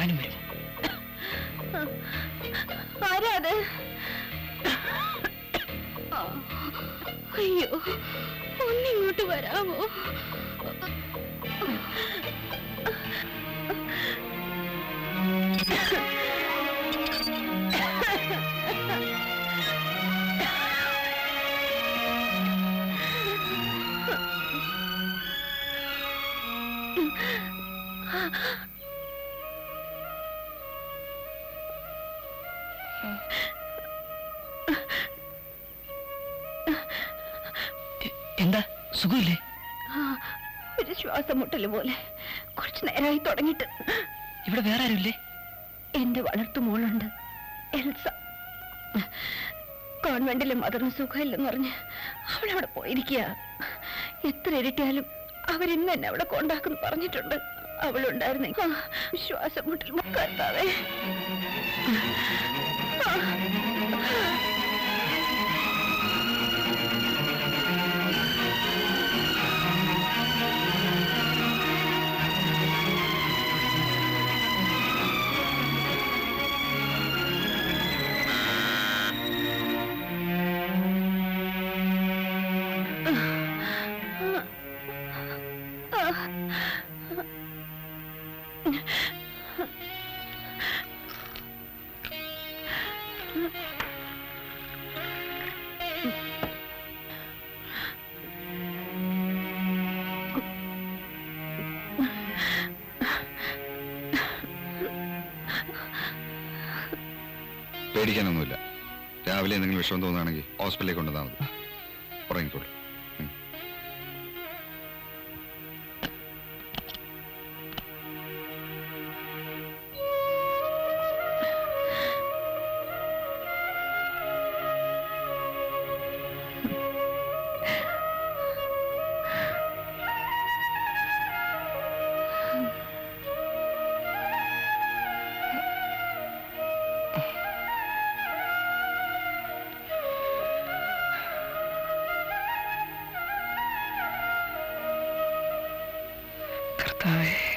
ഞാനും വരും ആരാ അത് ആ, അയ്യോ ഒന്നിങ്ങോട്ട് വരാമോ എന്താ സുഖമില്ലേ ആ, ഒരു ശ്വാസം മുട്ടല് പോലെ കുറച്ചു നേരമായി തുടങ്ങിയിട്ട് ഇവിടെ വേറെ ആരുമില്ലേ എന്റെ വളർത്തു മോളുണ്ട് എൽസ കോൺവെന്റിലെ മദറിന് സുഖമില്ലെന്ന് പറഞ്ഞ് അവളവിടെ പോയിരിക്കുക എത്ര ഇരട്ടിയാലും അവരിന്ന് എന്നെ അവിടെ കൊണ്ടാക്കുന്നു പറഞ്ഞിട്ടുണ്ട് അവളുണ്ടായിരുന്നെ ആ, ശ്വാസം മുട്ടൽ കത്താതെ പേടിക്കാനൊന്നുമില്ല രാവിലെ എന്തെങ്കിലും വിഷമം തോന്നുകയാണെങ്കിൽ ഹോസ്പിറ്റലിലേക്ക് കൊണ്ടുവന്നാൽ മതി ഉറങ്ങിക്കോളൂ ഉം. കർത്താവേ